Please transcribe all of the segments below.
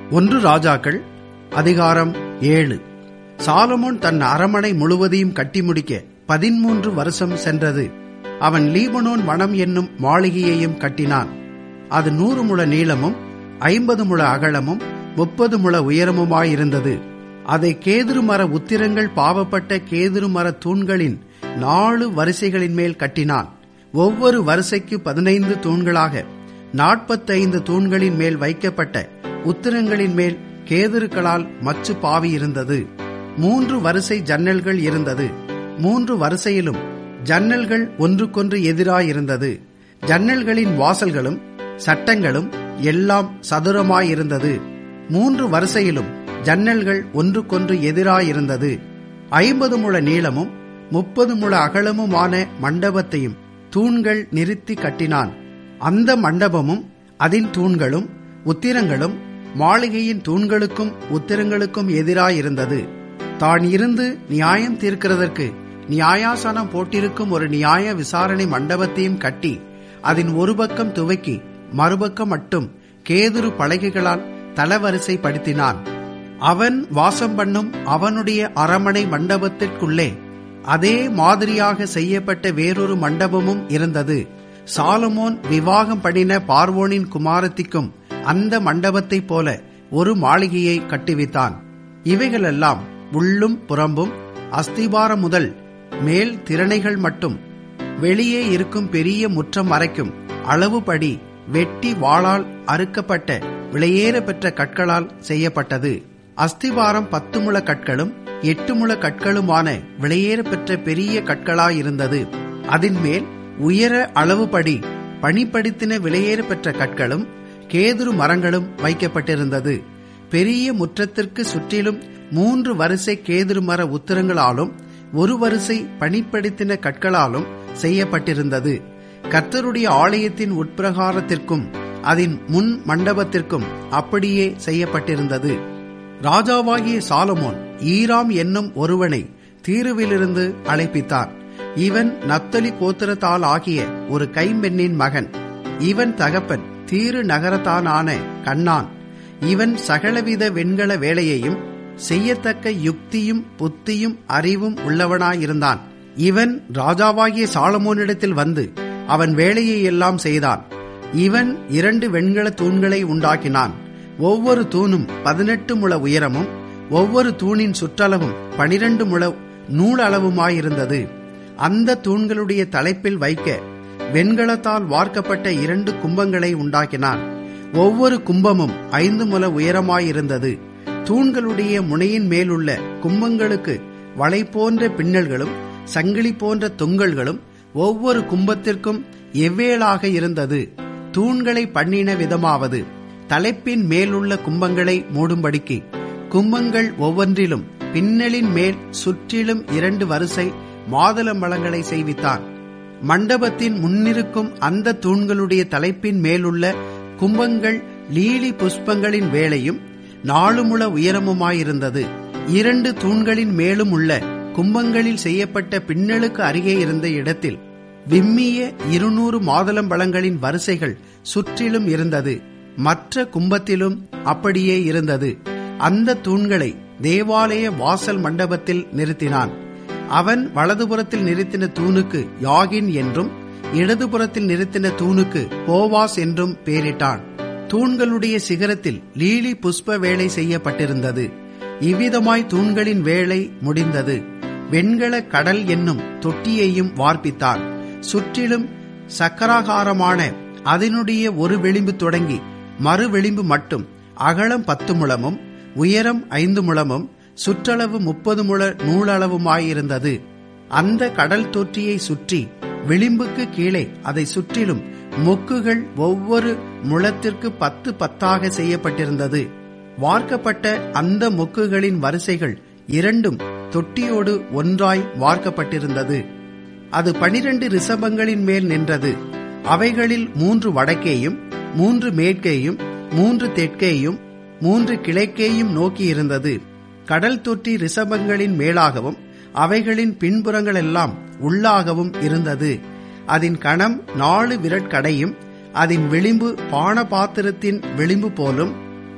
ஒன்று ராஜாக்கள் அதிகாரம் ஏழு சாலமோன் தன் அரமனை முழுவதையும் கட்டி முடிக்க பதிமூன்று வருஷம் சென்றது அவன் லீபனோன் வனம் என்னும் மாளிகையையும் கட்டினான் அது நூறு முழ நீளமும் ஐம்பது முழ அகலமும் முப்பது முழ உயரமுமாயிருந்தது அதை கேதுரு மர உத்திரங்கள் பாவப்பட்ட கேதுரு மர தூண்களின் நாலு வரிசைகளின் மேல் கட்டினான் ஒவ்வொரு வரிசைக்கு பதினைந்து தூண்களாக நாற்பத்தைந்து தூண்களின் மேல் வைக்கப்பட்ட உத்திரங்களின் மேல் கேதுருக்களால் மச்சு பாவி இருந்தது மூன்று வரிசை ஜன்னல்கள் இருந்தது மூன்று வரிசையிலும் ஜன்னல்கள் ஒன்றுக்கொன்று எதிராயிருந்தது ஜன்னல்களின் வாசல்களும் சட்டங்களும் எல்லாம் சதுரமாயிருந்தது மூன்று வரிசையிலும் ஜன்னல்கள் ஒன்றுக்கொன்று எதிராயிருந்தது ஐம்பது முழ நீளமும் முப்பது முழ அகலமுமான மண்டபத்தையும் தூண்கள் நிறுத்தி கட்டினான் அந்த மண்டபமும் அதன் தூண்களும் உத்திரங்களும் மாளிகையின் தூண்களுக்கும் உத்திரங்களுக்கும் எதிராயிருந்தது தான் இருந்து நியாயம் தீர்க்கிறதற்கு நியாயாசனம் போட்டிருக்கும் ஒரு நியாய விசாரணை மண்டபத்தையும் கட்டி அதன் ஒரு பக்கம் துவக்கி மறுபக்கம் மட்டும் கேதுரு பலகைகளால் தளவரிசை படுத்தினான் அவன் வாசம் பண்ணும் அவனுடைய அரமனை மண்டபத்திற்குள்ளே அதே மாதிரியாக செய்யப்பட்ட வேறொரு மண்டபமும் இருந்தது சாலமோன் விவாகம் பண்ணின பார்வோனின் குமாரத்திக்கும் அந்த மண்டபத்தைப் போல ஒரு மாளிகையை கட்டுவித்தான் இவைகளெல்லாம் உள்ளும் புறம்பும் அஸ்திபாரம் முதல் மேல் திறனைகள் மட்டும் வெளியே இருக்கும் பெரிய முற்றம் வரைக்கும் அளவுபடி வெட்டி வாளால் அறுக்கப்பட்ட விலையேற பெற்ற கற்களால் செய்யப்பட்டது அஸ்திவாரம் பத்து முழ கற்களும் எட்டு முழ கற்களுமான விலையேற பெற்ற பெரிய கற்களாயிருந்தது அதன் மேல் உயர அளவுபடி பணிப்படுத்தின விலையேற பெற்ற கற்களும் கேதுரு மரங்களும் வைக்கப்பட்டிருந்தது பெரிய முற்றத்திற்கு சுற்றிலும் மூன்று வரிசை கேதுரு மர உத்திரங்களாலும் ஒரு வரிசை பணிப்படுத்தின கற்களாலும் செய்யப்பட்டிருந்தது கர்த்தருடைய ஆலயத்தின் உட்பிரகாரத்திற்கும் அதன் முன் மண்டபத்திற்கும் அப்படியே செய்யப்பட்டிருந்தது ராஜாவாகிய சாலமோன் ஈராம் என்னும் ஒருவனை தீருவிலிருந்து அழைப்பித்தான் இவன் நத்தலி கோத்திரத்தால் ஆகிய ஒரு கைம்பெண்ணின் மகன் இவன் தகப்பன் தீரு நகரத்தானான கண்ணான் இவன் சகலவித வெண்கல வேலையையும் செய்யத்தக்க யுக்தியும் புத்தியும் அறிவும் உள்ளவனாயிருந்தான் இவன் ராஜாவாகிய சாலமோனிடத்தில் வந்து அவன் வேலையை எல்லாம் செய்தான் இவன் இரண்டு வெண்கல தூண்களை உண்டாக்கினான் ஒவ்வொரு தூணும் பதினெட்டு முழ உயரமும் ஒவ்வொரு தூணின் சுற்றளவும் பனிரெண்டு முழ நூலளவுமாயிருந்தது அந்த தூண்களுடைய தலைப்பில் வைக்க வெண்கலத்தால் வார்க்கப்பட்ட இரண்டு கும்பங்களை உண்டாக்கினான் ஒவ்வொரு கும்பமும் ஐந்து முல உயரமாயிருந்தது தூண்களுடைய முனையின் மேலுள்ள கும்பங்களுக்கு வளை போன்ற பின்னல்களும் சங்கிலி போன்ற தொங்கல்களும் ஒவ்வொரு கும்பத்திற்கும் எவ்வேளாக இருந்தது தூண்களை பண்ணின விதமாவது தலைப்பின் மேலுள்ள கும்பங்களை மூடும்படிக்கு கும்பங்கள் ஒவ்வொன்றிலும் பின்னலின் மேல் சுற்றிலும் இரண்டு வரிசை மாதுளம்பழங்களை செய்வித்தான் மண்டபத்தின் முன்னிருக்கும் அந்த தூண்களுடைய தலைப்பின் மேலுள்ள கும்பங்கள் லீலி புஷ்பங்களின் வேலையும் நாலுமுள உயரமுமாயிருந்தது இரண்டு தூண்களின் மேலும் உள்ள கும்பங்களில் செய்யப்பட்ட பின்னலுக்கு அருகே இருந்த இடத்தில் விம்மிய இருநூறு மாதுளம்பழங்களின் வரிசைகள் சுற்றிலும் இருந்தது மற்ற கும்பத்திலும் அப்படியே இருந்தது அந்த தூண்களை தேவாலய வாசல் மண்டபத்தில் நிறுத்தினான் அவன் வலதுபுறத்தில் நிறுத்தின தூணுக்கு யாகின் என்றும் இடதுபுறத்தில் நிறுத்தின தூணுக்கு போவாஸ் என்றும் பெயரிட்டான் தூண்களுடைய சிகரத்தில் லீலி புஷ்ப வேலை செய்யப்பட்டிருந்தது இவ்விதமாய் தூண்களின் வேலை முடிந்தது வெண்கல கடல் என்னும் தொட்டியையும் வார்ப்பித்தான் சுற்றிலும் சக்கராகாரமான அதனுடைய ஒரு விளிம்பு தொடங்கி மறு விளிம்பு மட்டும் அகலம் பத்து முழமும் உயரம் ஐந்து முழமும் சுற்றளவு முப்பது முழ நூலளவுமாயிருந்தது அந்த கடல் தொற்றியை சுற்றி விளிம்புக்கு கீழே அதை சுற்றிலும் மொக்குகள் ஒவ்வொரு முழத்திற்கு பத்து பத்தாக செய்யப்பட்டிருந்தது வார்க்கப்பட்ட அந்த மொக்குகளின் வரிசைகள் இரண்டும் தொட்டியோடு ஒன்றாய் வார்க்கப்பட்டிருந்தது அது பனிரெண்டு ரிசபங்களின் மேல் நின்றது அவைகளில் மூன்று வடக்கேயும் மூன்று மேற்கேயும் மூன்று தெற்கேயும் மூன்று கிழக்கேயும் நோக்கி இருந்தது கடல் தொட்டி ரிசபங்களின் மேலாகவும் அவைகளின் பின்புறங்களெல்லாம் உள்ளாகவும் இருந்தது அதன் கணம் நாலு விரட்கடையும் அதன் விளிம்பு பான பாத்திரத்தின் விளிம்பு போலும்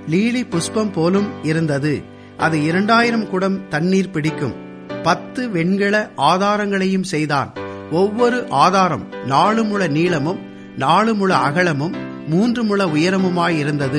லீலி புஷ்பம் போலும் இருந்தது அது இரண்டாயிரம் குடம் தண்ணீர் பிடிக்கும் பத்து வெண்கல ஆதாரங்களையும் செய்தான் ஒவ்வொரு ஆதாரம் நாலு முழ நீளமும் நாலு முழ அகலமும் மூன்று முழ உயரமுமாயிருந்தது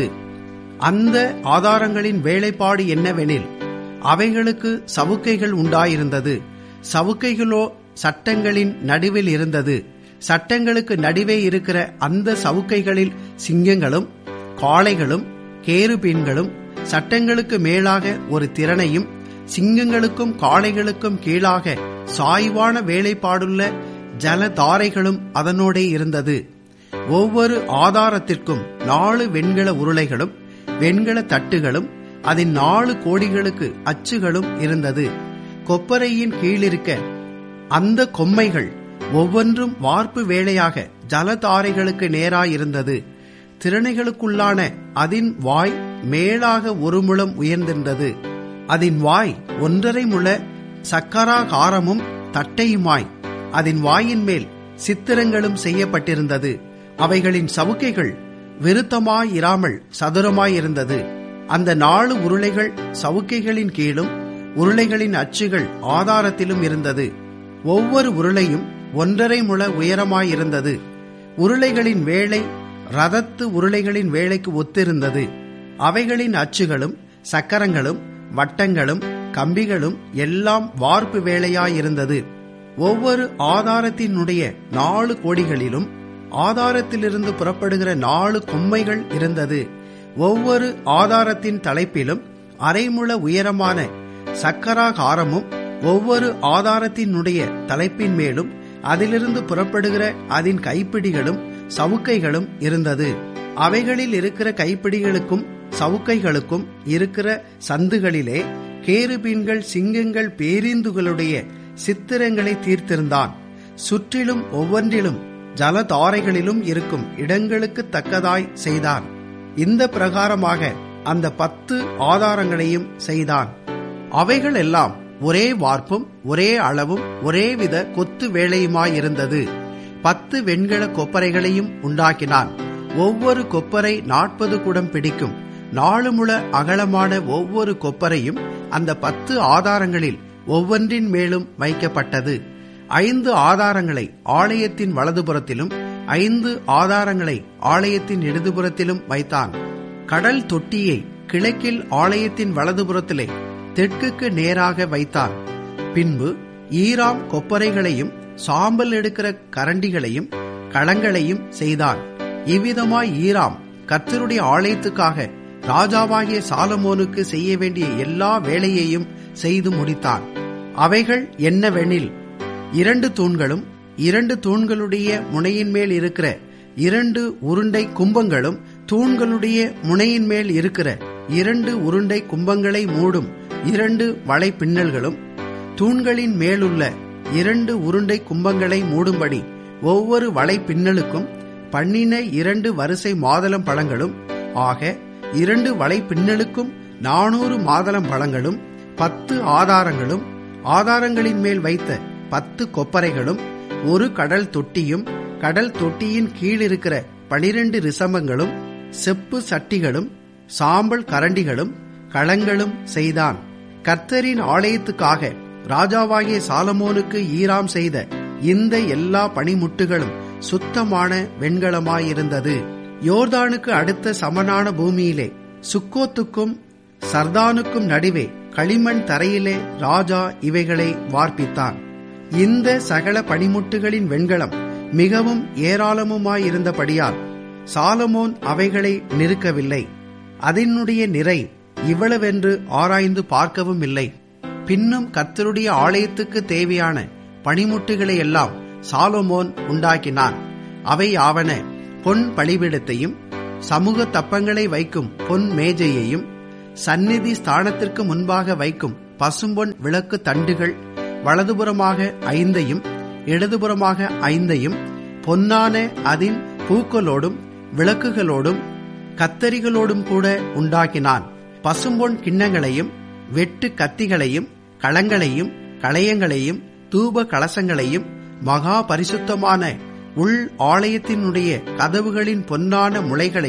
அந்த ஆதாரங்களின் வேலைப்பாடு என்னவெனில் அவைகளுக்கு சவுக்கைகள் உண்டாயிருந்தது சவுக்கைகளோ சட்டங்களின் நடுவில் இருந்தது சட்டங்களுக்கு நடுவே இருக்கிற அந்த சவுக்கைகளில் சிங்கங்களும் காளைகளும் கேருபீன்களும் சட்டங்களுக்கு மேலாக ஒரு திறனையும் சிங்கங்களுக்கும் காளைகளுக்கும் கீழாக சாய்வான வேலைப்பாடுள்ள ஜலதாரைகளும் அதனோடே இருந்தது ஒவ்வொரு ஆதாரத்திற்கும் நாலு வெண்கல உருளைகளும் வெண்கல தட்டுகளும் அதன் நாலு கோடிகளுக்கு அச்சுகளும் இருந்தது கொப்பரையின் கீழிருக்க அந்த கொம்மைகள் ஒவ்வொன்றும் வார்ப்பு வேலையாக ஜலதாரைகளுக்கு நேராயிருந்தது திறனைகளுக்குள்ளான அதின் வாய் மேலாக ஒரு முழம் உயர்ந்திருந்தது அதன் வாய் ஒன்றரை முழ சக்கராகாரமும் தட்டையுமாய் அதன் வாயின் மேல் சித்திரங்களும் செய்யப்பட்டிருந்தது அவைகளின் சவுக்கைகள் விருத்தமாயிராமல் சதுரமாயிருந்தது அந்த நாலு உருளைகள் சவுக்கைகளின் கீழும் உருளைகளின் அச்சுகள் ஆதாரத்திலும் இருந்தது ஒவ்வொரு உருளையும் ஒன்றரை முழ உயரமாயிருந்தது உருளைகளின் வேலை ரதத்து உருளைகளின் வேலைக்கு ஒத்திருந்தது அவைகளின் அச்சுகளும் சக்கரங்களும் வட்டங்களும் கம்பிகளும் எல்லாம் வார்ப்பு வேலையாயிருந்தது ஒவ்வொரு ஆதாரத்தினுடைய நாலு கோடிகளிலும் ஆதாரத்திலிருந்து புறப்படுகிற நாலு கொம்மைகள் இருந்தது ஒவ்வொரு ஆதாரத்தின் தலைப்பிலும் அரைமுள உயரமான சக்கராகாரமும் ஒவ்வொரு ஆதாரத்தினுடைய தலைப்பின் மேலும் அதிலிருந்து புறப்படுகிற அதன் கைப்பிடிகளும் சவுக்கைகளும் இருந்தது அவைகளில் இருக்கிற கைப்பிடிகளுக்கும் சவுக்கைகளுக்கும் இருக்கிற சந்துகளிலே கேருபீன்கள் சிங்கங்கள் பேரிந்துகளுடைய சித்திரங்களை தீர்த்திருந்தான் சுற்றிலும் ஒவ்வொன்றிலும் ஜலதாரைகளிலும் இருக்கும் இடங்களுக்கு தக்கதாய் செய்தான் இந்த பிரகாரமாக அந்த பத்து ஆதாரங்களையும் செய்தான் அவைகள் எல்லாம் ஒரே வார்ப்பும் ஒரே அளவும் ஒரே வித கொத்து வேலையுமாயிருந்தது பத்து வெண்கல கொப்பரைகளையும் உண்டாக்கினான் ஒவ்வொரு கொப்பரை நாற்பது குடம் பிடிக்கும் நாலு முழ அகலமான ஒவ்வொரு கொப்பரையும் அந்த பத்து ஆதாரங்களில் ஒவ்வொன்றின் மேலும் வைக்கப்பட்டது ஐந்து ஆதாரங்களை ஆலயத்தின் வலதுபுறத்திலும் ஐந்து ஆதாரங்களை ஆலயத்தின் இடதுபுறத்திலும் வைத்தான் கடல் தொட்டியை கிழக்கில் ஆலயத்தின் வலதுபுறத்திலே தெற்குக்கு நேராக வைத்தான் பின்பு ஈராம் கொப்பரைகளையும் சாம்பல் எடுக்கிற கரண்டிகளையும் களங்களையும் செய்தான் இவ்விதமாய் ஈராம் கர்த்தருடைய ஆலயத்துக்காக ராஜாவாகிய சாலமோனுக்கு செய்ய வேண்டிய எல்லா வேலையையும் செய்து முடித்தான் அவைகள் என்னவெனில் இரண்டு தூண்களும் இரண்டு தூண்களுடைய முனையின் மேல் இருக்கிற இரண்டு உருண்டை கும்பங்களும் தூண்களுடைய முனையின் மேல் இருக்கிற இரண்டு உருண்டை கும்பங்களை மூடும் இரண்டு வலை பின்னல்களும் தூண்களின் மேலுள்ள இரண்டு உருண்டை கும்பங்களை மூடும்படி ஒவ்வொரு வலை பின்னலுக்கும் பண்ணின இரண்டு வரிசை மாதளம் பழங்களும் ஆக இரண்டு வலை பின்னலுக்கும் நானூறு மாதளம் பழங்களும் பத்து ஆதாரங்களும் ஆதாரங்களின் மேல் வைத்த பத்து கொப்பரைகளும் ஒரு கடல் தொட்டியும் கடல் தொட்டியின் கீழ் இருக்கிற பனிரெண்டு ரிசம்பங்களும் செப்பு சட்டிகளும் சாம்பல் கரண்டிகளும் களங்களும் செய்தான் கர்த்தரின் ஆலயத்துக்காக ராஜாவாகிய சாலமோனுக்கு ஈராம் செய்த இந்த எல்லா பனிமுட்டுகளும் சுத்தமான வெண்கலமாயிருந்தது யோர்தானுக்கு அடுத்த சமனான பூமியிலே சுக்கோத்துக்கும் சர்தானுக்கும் நடுவே களிமண் தரையிலே ராஜா இவைகளை வார்ப்பித்தான் இந்த சகல பனிமுட்டுகளின் வெண்கலம் மிகவும் ஏராளமுமாயிருந்தபடியால் சாலமோன் அவைகளை நிறுக்கவில்லை அதனுடைய நிறை இவ்வளவென்று ஆராய்ந்து பார்க்கவும் இல்லை பின்னும் கர்த்தருடைய ஆலயத்துக்கு தேவையான பனிமுட்டுகளை எல்லாம் சாலமோன் உண்டாக்கினான் அவை ஆவன பொன் பலிபீடத்தையும் சமூக தப்பங்களை வைக்கும் பொன் மேஜையையும் சந்நிதி ஸ்தானத்திற்கு முன்பாக வைக்கும் பசும்பொன் விளக்கு தண்டுகள் வலதுபுறமாக ஐந்தையும் இடதுபுறமாக ஐந்தையும் பொன்னான அதின் பூக்களோடும் விளக்குகளோடும் கத்தரிகளோடும் கூட உண்டாக்கினான் பசும்பொன் கிண்ணங்களையும் வெட்டு கத்திகளையும் களங்களையும் களையங்களையும் தூப கலசங்களையும் மகா பரிசுத்தமான உள் ஆலயத்தினுடைய கதவுகளின் பொன்னான முளைகளையும்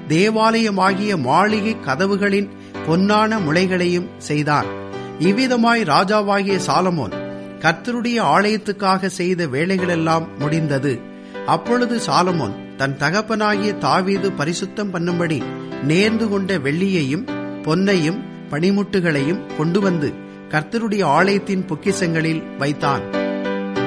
தேவாலயமாகிய மாளிகை கதவுகளின் பொன்னான முளைகளையும் செய்தான் இவ்விதமாய் ராஜாவாகிய சாலமோன் கர்த்தருடைய ஆலயத்துக்காக செய்த வேலைகளெல்லாம் முடிந்தது அப்பொழுது சாலமோன் தன் தகப்பனாகிய தாவீது பரிசுத்தம் பண்ணும்படி நேர்ந்து கொண்ட வெள்ளியையும் பொன்னையும் பனிமுட்டுகளையும் கொண்டு வந்து கர்த்தருடைய ஆலயத்தின் பொக்கிசங்களில் வைத்தான்